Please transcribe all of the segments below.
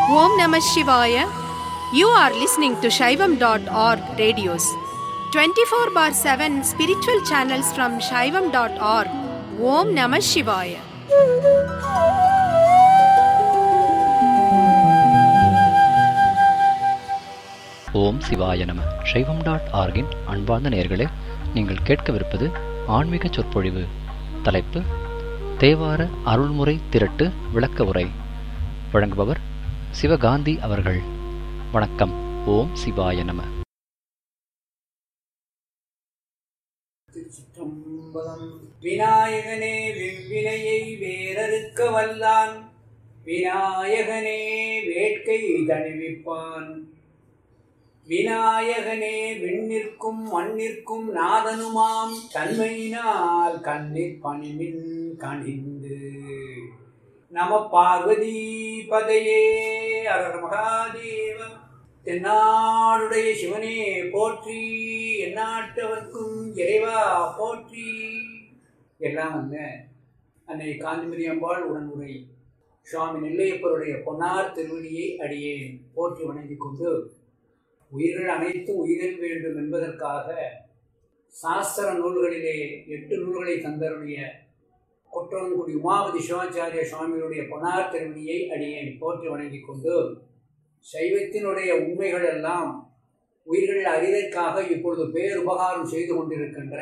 Om Namah Shivaya. You are listening to Shaivam.org radios. 24 bar 7 spiritual channels from Shaivam.org. Om Namah Shivaya. ஓம் சிவாய நம சைவம் dot ஆர்கின் அன்பார்ந்த நேயர்களே நீங்கள் கேட்கவிருப்பது ஆன்மீக சொற்பொழிவு தலைப்பு தேவார அருள்முறை திரட்டு விளக்க உரை வழங்குபவர் சிவகாந்தி அவர்கள் வணக்கம் ஓம் சிவாய நம திருச்சிற்றம்பலம் விநாயகனே வெவ்வினையை வேறறுக்க வல்லான் விநாயகனே வேட்கை தணிவிப்பான் விநாயகனே விண்ணிற்கும் மண்ணிற்கும் நாதனுமாம் தன்மையினால் கண்ணிற் பணிமின் கணிந்து நம பார்வதி பதையே அரர் மகாதேவம் தென்னாடுடைய சிவனே போற்றி எந்நாட்டவர்க்கும் இறைவா போற்றி எல்லாம் வந்த அன்னை காந்திமதி அம்பாள் உடனுரை சுவாமி நெல்லையப்பருடைய பொன்னார் திருவடியை அடியேன் போற்றி வணங்கிக் கொண்டு உயிர்கள் அனைத்தும் உயிரில் வேண்டும் என்பதற்காக சாஸ்திர நூல்களிலே எட்டு நூல்களை தந்தருடைய குற்றவன்குடி உமாவதி சிவாச்சாரிய சுவாமிகளுடைய பொன்னார் திருவடியை அடியேன் போற்றி வணங்கிக் கொண்டு சைவத்தினுடைய உண்மைகள் எல்லாம் உயிர்கள் அறிதற்காக இப்பொழுது பேருபகாரம் செய்து கொண்டிருக்கின்ற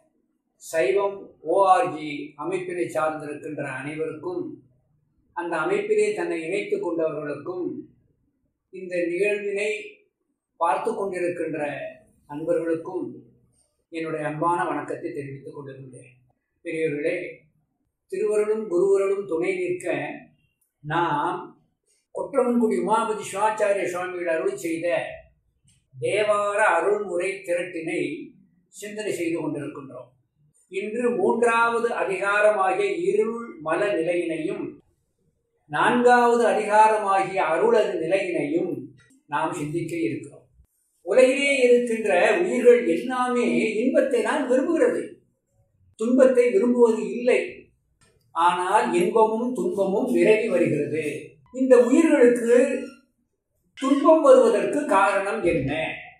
சைவம் ஓஆர்ஜி அமைப்பினை சார்ந்திருக்கின்ற அனைவருக்கும் அந்த அமைப்பிலே தன்னை இணைத்துக் கொண்டவர்களுக்கும் இந்த நிகழ்வினை பார்த்து கொண்டிருக்கின்ற அன்பர்களுக்கும் என்னுடைய அன்பான வணக்கத்தை தெரிவித்துக் கொண்டிருந்தேன் பெரியவர்களே திருவருளும் குருவருளும் துணை நிற்க நாம் கொற்றவன்குடி உமாபதி சிவாச்சாரிய சுவாமிகள் அருள் செய்த தேவார அருள்முறை திரட்டினை சிந்தனை செய்து கொண்டிருக்கின்றோம் இன்று மூன்றாவது அதிகாரமாகிய இருள் மல நிலையினையும் நான்காவது அதிகாரமாகிய அருளது நிலையினையும் நாம் சிந்திக்க இருக்கிறோம் உலகிலே இருக்கின்ற உயிர்கள் எல்லாமே இன்பத்தை தான் விரும்புகிறது துன்பத்தை விரும்புவது இல்லை ஆனால் இன்பமும் துன்பமும் விரவி வருகிறது இந்த உயிர்களுக்கு துன்பம் வருவதற்கு காரணம் என்ன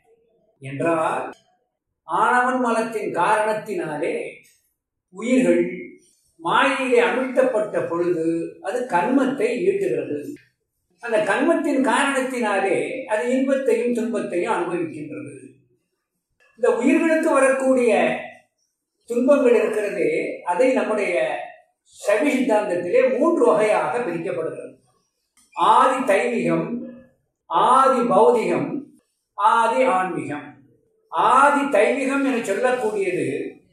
என்றால் ஆணவன் மலத்தின் காரணத்தினாலே உயிர்கள் மாயிலே அமிழ்த்தப்பட்ட பொழுது அது கர்மத்தை ஈட்டுகிறது அந்த கர்மத்தின் காரணத்தினாலே அது இன்பத்தையும் துன்பத்தையும் அனுபவிக்கின்றது இந்த உயிர்களுக்கு வரக்கூடிய துன்பங்கள் இருக்கிறது அதை நம்முடைய சவி சித்தாந்தத்திலே மூன்று வகையாக பிரிக்கப்படுகிறது ஆதி தைமிகம் ஆதி பௌதிகம் ஆதி ஆன்மீகம் ஆதி தைமிகம் என சொல்லக்கூடியது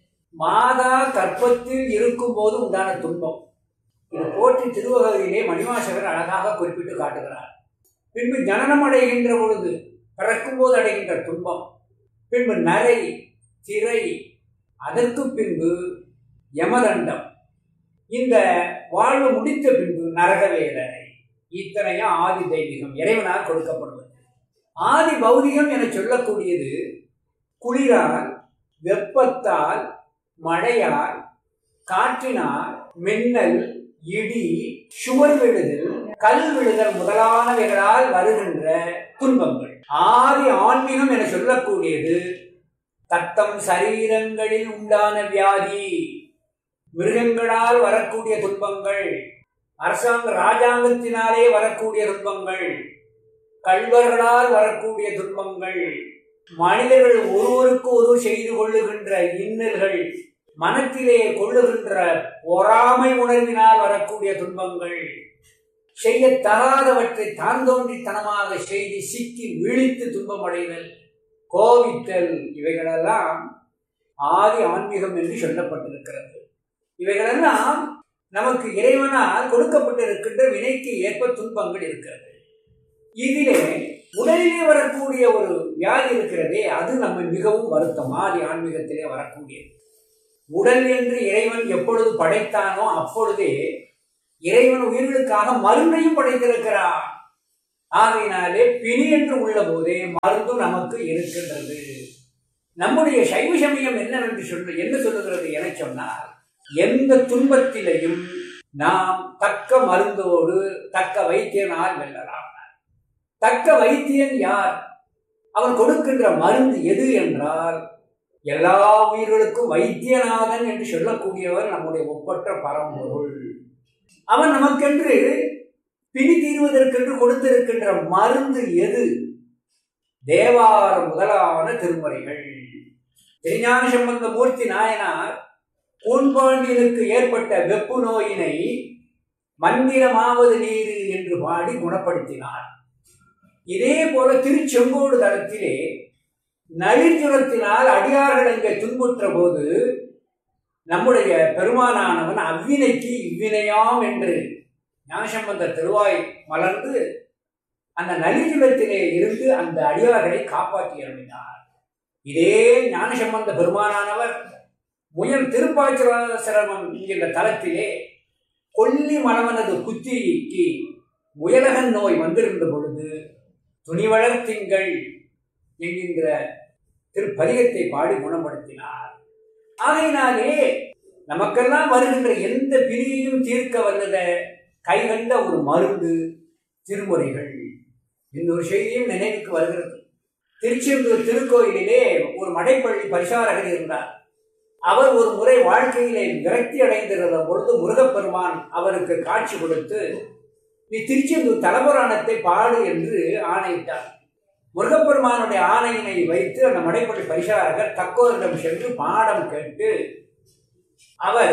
மாதா கற்பத்தில் இருக்கும்போது உண்டான துன்பம் இது போற்றி திருவகையிலே மணிவாசகர் அழகாக குறிப்பிட்டு காட்டுகிறார் பின்பு ஜனனம் அடைகின்ற பொழுது பிறக்கும்போது அடைகின்ற துன்பம் பின்பு நரை திரை அதற்கு பின்பு யமதண்டம் இந்த வாழ்வு முடித்த பின்பு நரக வேதனை இத்தனையும் ஆதி தெய்வீகம் இறைவனால் கொடுக்கப்படுவது ஆதி பௌதிகம் என சொல்லக்கூடியது குளிரால் வெப்பத்தால் மழையால் காற்றினால் மின்னல் இடி சுவர் விழுதல் கல் விழுதல் முதலானவைகளால் வருகின்ற துன்பங்கள் ஆதி ஆன்மீகம் என சொல்லக்கூடியது தத்தம் சரீரங்களில் உண்டான வியாதி மிருகங்களால் வரக்கூடிய துன்பங்கள் அரசாங்க ராஜாங்கத்தினாலே வரக்கூடிய துன்பங்கள் கல்வர்களால் வரக்கூடிய துன்பங்கள் மனிதர்கள் ஒருவருக்கு ஒருவர் செய்து கொள்ளுகின்ற இன்னல்கள் மனத்திலே கொள்ளுகின்ற பொறாமை உணர்வினால் வரக்கூடிய துன்பங்கள் செய்ய தகாதவற்றை தான் தோன்றித்தனமாக செய்து சிக்கி விழித்து துன்பமடைதல் கோவித்தல் இவைகளெல்லாம் ஆதி ஆன்மீகம் என்று சொல்லப்பட்டிருக்கிறது இவைகளெல்லாம் நமக்கு இறைவனால் கொடுக்கப்பட்டிருக்கின்ற வினைக்கு ஏற்ப துன்பங்கள் இருக்கிறது இதிலே உடலிலே வரக்கூடிய ஒரு வியாதி இருக்கிறதே அது நம்ம மிகவும் வருத்தம் ஆதி ஆன்மீகத்திலே வரக்கூடியது உடல் என்று இறைவன் எப்பொழுது படைத்தானோ அப்பொழுதே இறைவன் உயிர்களுக்காக மருந்தையும் படைத்திருக்கிறான் ஆகையினாலே பிணி என்று உள்ள போதே மருந்தும் நமக்கு இருக்கின்றது நம்முடைய சைவ சமயம் என்னவென்று சொல்ற என்ன சொல்லுகிறது என சொன்னால் எந்த துன்பத்திலையும் நாம் தக்க மருந்தோடு தக்க வைத்தியனால் வெல்லலாம் தக்க வைத்தியன் யார் அவன் கொடுக்கின்ற மருந்து எது என்றால் எல்லா உயிர்களுக்கும் வைத்தியநாதன் என்று சொல்லக்கூடியவர் நம்முடைய ஒப்பற்ற பரம்பொருள் அவன் நமக்கென்று பிடி தீர்வதற்கென்று கொடுத்திருக்கின்ற மருந்து எது தேவார முதலான திருமுறைகள் திருஞான சம்பந்த மூர்த்தி நாயனார் பூன்பாண்டியனுக்கு ஏற்பட்ட வெப்பு நோயினை மந்திரமாவது நீரு என்று பாடி குணப்படுத்தினார் இதே போல திருச்செங்கோடு தளத்திலே நளிர்ஜுரத்தினால் அடியார்கள் அங்கே துன்புற்ற போது நம்முடைய பெருமானானவன் அவ்வினைக்கு இவ்வினையாம் என்று ஞானசம்பந்த திருவாய் மலர்ந்து அந்த நலிஜுலத்திலே இருந்து அந்த அடியார்களை காப்பாற்றி அருளினார் இதே ஞானசம்பந்த பெருமானானவர் முயல் திருப்பாச்சிரமம் என்கின்ற தலத்திலே கொல்லி மலவனது குத்திரிக்கு முயலகன் நோய் வந்திருந்த பொழுது துணிவளர் திங்கள் என்கின்ற திருப்பதிகத்தை பாடி குணப்படுத்தினார் ஆகையினாலே நமக்கெல்லாம் வருகின்ற எந்த பிரியையும் தீர்க்க வல்லத கைகண்ட ஒரு மருந்து திருமுறைகள் இன்னொரு செய்தியும் நினைவுக்கு வருகிறது திருச்செந்தூர் திருக்கோயிலிலே ஒரு மடைப்பள்ளி பரிசாரகர் இருந்தார் அவர் ஒரு முறை வாழ்க்கையிலே விரக்தி அடைந்திருந்த பொழுது முருகப்பெருமான் அவருக்கு காட்சி கொடுத்து நீ திருச்செந்தூர் தலபுராணத்தை பாடு என்று ஆணையிட்டார் முருகப்பெருமானுடைய ஆணையினை வைத்து அந்த மடைப்பள்ளி பரிசாரகர் தக்கோரிடம் சென்று பாடம் கேட்டு அவர்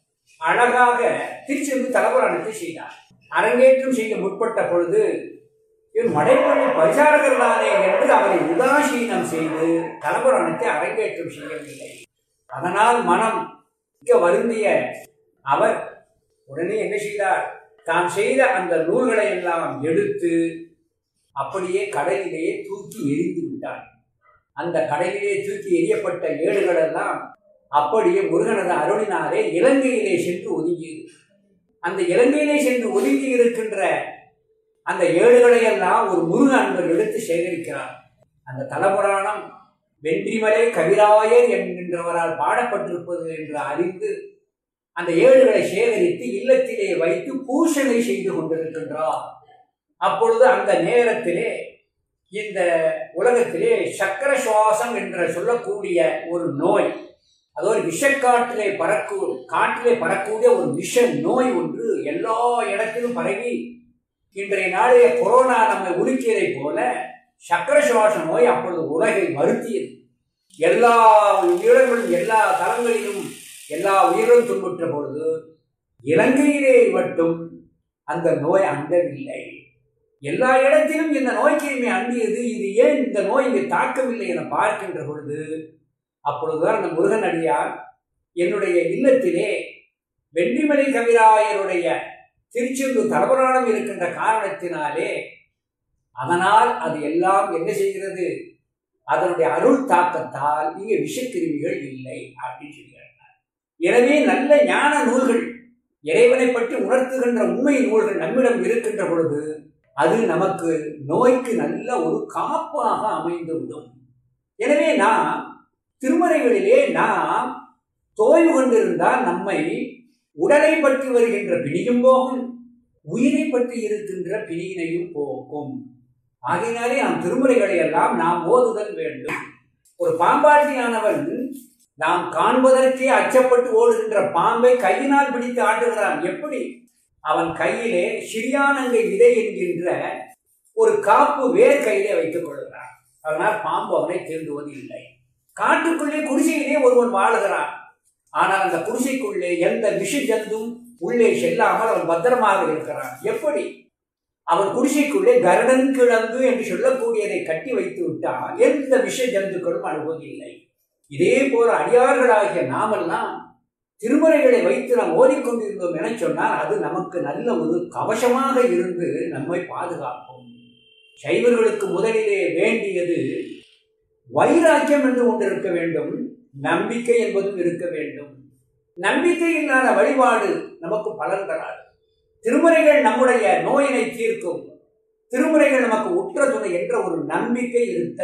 அழகாக திருச்செந்தூர் தலபுராணத்தை செய்தார் அரங்கேற்றம் செய்ய முற்பட்ட பொழுது இவர் மடைப்பள்ளி பரிசாரகர் தானே என்று அவரை உதாசீனம் செய்து தலபுராணத்தை அரங்கேற்றம் செய்யவில்லை அதனால் மனம் மிக்க வருந்திய அவர் உடனே என்ன செய்தார் தான் செய்த அந்த நூல்களை எல்லாம் எடுத்து அப்படியே கடலிலேயே தூக்கி எரிந்து விட்டார் அந்த கடலிலே தூக்கி எரியப்பட்ட ஏடுகள் எல்லாம் அப்படியே முருகனது அருளினாலே இலங்கையிலே சென்று ஒதுங்கியது அந்த இலங்கையிலே சென்று ஒதுங்கி இருக்கின்ற அந்த ஏடுகளை எல்லாம் ஒரு முருக அன்பர் எடுத்து சேகரிக்கிறார் அந்த தலபுராணம் வென்றிமலை கவிராயர் என்கின்றவரால் பாடப்பட்டிருப்பது என்று அறிந்து அந்த ஏடுகளை சேகரித்து இல்லத்திலே வைத்து பூஷணை செய்து கொண்டிருக்கின்றார் அப்பொழுது அந்த நேரத்திலே இந்த உலகத்திலே சக்கர சுவாசம் என்று சொல்லக்கூடிய ஒரு நோய் அது ஒரு விஷக்காட்டிலே பறக்கு காட்டிலே பறக்கக்கூடிய ஒரு விஷ நோய் ஒன்று எல்லா இடத்திலும் பரவி இன்றைய நாளைய கொரோனா நம்மை உலுக்கியதை போல சக்கர சுவாச நோய் அப்பொழுது உலகை வருத்தியது எல்லா இடங்களும் எல்லா தலங்களிலும் எல்லா உயிரும் துன்புற்ற பொழுது இலங்கையிலே மட்டும் அந்த நோய் அண்டவில்லை எல்லா இடத்திலும் இந்த நோய் கிருமி அண்டியது இது ஏன் இந்த நோய் இங்கே தாக்கவில்லை என பார்க்கின்ற பொழுது அப்பொழுதுதான் அந்த முருகன் அடியார் என்னுடைய இல்லத்திலே வெள்ளிமலை கவிராயருடைய திருச்செந்தூர் தலபுராணம் இருக்கின்ற காரணத்தினாலே அதனால் அது எல்லாம் என்ன செய்கிறது அதனுடைய அருள் தாக்கத்தால் இங்கே விஷக்கிருமிகள் இல்லை அப்படின்னு சொல்கிறார் எனவே நல்ல ஞான நூல்கள் இறைவனை பற்றி உணர்த்துகின்ற உண்மை நூல்கள் நம்மிடம் இருக்கின்ற பொழுது அது நமக்கு நோய்க்கு நல்ல ஒரு காப்பாக அமைந்துவிடும் எனவே நாம் திருமறைகளிலே நாம் தோய்வு கொண்டிருந்தால் நம்மை உடலை பற்றி வருகின்ற பிணியும் போகும் உயிரை பற்றி இருக்கின்ற பிணியினையும் போக்கும் ஆகையினாலே நாம் திருமுறைகளை எல்லாம் நாம் ஓதுதல் வேண்டும் ஒரு பாம்பாட்டியானவன் நாம் காண்பதற்கே அச்சப்பட்டு ஓடுகின்ற பாம்பை கையினால் பிடித்து ஆட்டுகிறான் எப்படி அவன் கையிலே சிறியானங்கை விதை என்கின்ற ஒரு காப்பு வேர் கையிலே வைத்துக் கொள்கிறான் அதனால் பாம்பு அவனை தீண்டுவது இல்லை காட்டுக்குள்ளே குடிசையிலே ஒருவன் வாழுகிறான் ஆனால் அந்த குடிசைக்குள்ளே எந்த விஷ ஜந்தும் உள்ளே செல்லாமல் அவன் பத்திரமாக இருக்கிறான் எப்படி அவன் குடிசைக்குள்ளே கருடன் கிழங்கு என்று சொல்லக்கூடியதை கட்டி வைத்து விட்டால் எந்த விஷ ஜந்துக்களும் அணுவதில்லை இதே போல அடியார்களாகிய நாமெல்லாம் திருமறைகளை வைத்து நாம் ஓதிக்கொண்டிருந்தோம் என சொன்னால் அது நமக்கு நல்ல ஒரு கவசமாக இருந்து நம்மை பாதுகாக்கும் சைவர்களுக்கு முதலிலே வேண்டியது வைராக்கியம் என்று ஒன்று இருக்க வேண்டும் நம்பிக்கை என்பதும் இருக்க வேண்டும் நம்பிக்கை இல்லாத வழிபாடு நமக்கு பலன் தராது திருமுறைகள் நம்முடைய நோயினை தீர்க்கும் திருமுறைகள் நமக்கு உற்ற துணை என்ற ஒரு நம்பிக்கை இருக்க